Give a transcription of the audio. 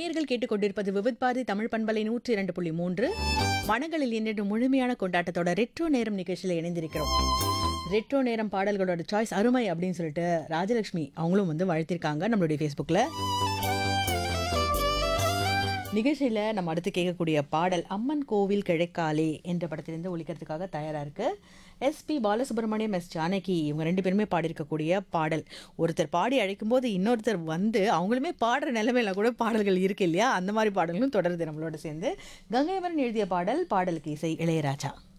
நேயர்கள் கேட்டுக்கொண்டிருப்பது விவித் பாரதி தமிழ் பண்பலை நூற்றி இரண்டு புள்ளி மூன்று மனங்களில் இன்று முழுமையான கொண்டாட்டத்தோட ரெட்ரோ நேரம் நிகழ்ச்சியில் இணைந்திருக்கிறோம் ரெட்ரோ நேரம் பாடல்களோட சாய்ஸ் அருமை அப்படின்னு சொல்லிட்டு ராஜலட்சுமி அவங்களும் வந்து வாழ்த்திருக்காங்க நம்மளுடைய ஃபேஸ்புக்கில் நிகழ்ச்சியில் நம்ம அடுத்து கேட்கக்கூடிய பாடல் அம்மன் கோவில் கிழக்காலே என்ற படத்திலிருந்து ஒழிக்கிறதுக்காக தயாராக இருக்கு எஸ்பி பாலசுப்ரமணியம் எஸ் ஜானகி இவங்க ரெண்டு பேருமே பாடியிருக்கக்கூடிய பாடல் ஒருத்தர் பாடி அழைக்கும்போது இன்னொருத்தர் வந்து அவங்களுமே பாடுற நிலைமையில கூட பாடல்கள் இருக்கு இல்லையா அந்த மாதிரி பாடல்களும் தொடருது நம்மளோட சேர்ந்து கங்கைவரன் எழுதிய பாடல் பாடலுக்கு இசை இளையராஜா